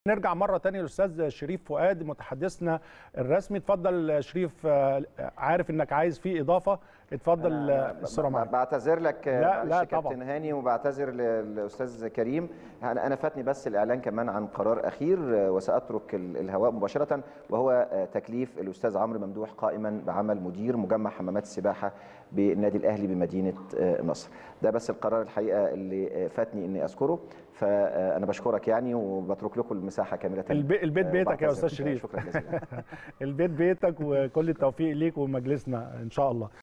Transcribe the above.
نرجع مرة تانية للأستاذ شريف فؤاد متحدثنا الرسمي اتفضل شريف آه، عارف انك عايز فيه إضافة اتفضل آه، الصورة ب- معاك بعتذر لك لا، معلش لا كابتن طبعا. هاني وبعتذر للاستاذ كريم انا أنا فاتني بس الاعلان كمان عن قرار اخير آه، وساترك ال- الهواء مباشره وهو آه، تكليف الاستاذ عمرو ممدوح قائما بعمل مدير مجمع حمامات السباحه بالنادي الاهلي بمدينه آه، نصر ده بس القرار الحقيقه اللي آه، فاتني اني اذكره فانا بشكرك يعني وبترك لكم المساحه كامله الب- البيت آه، بيتك يا وبعتذر. أستاذ شريف شكرا جزيلا البيت بيتك وكل التوفيق ليك ومجلسنا إن شاء الله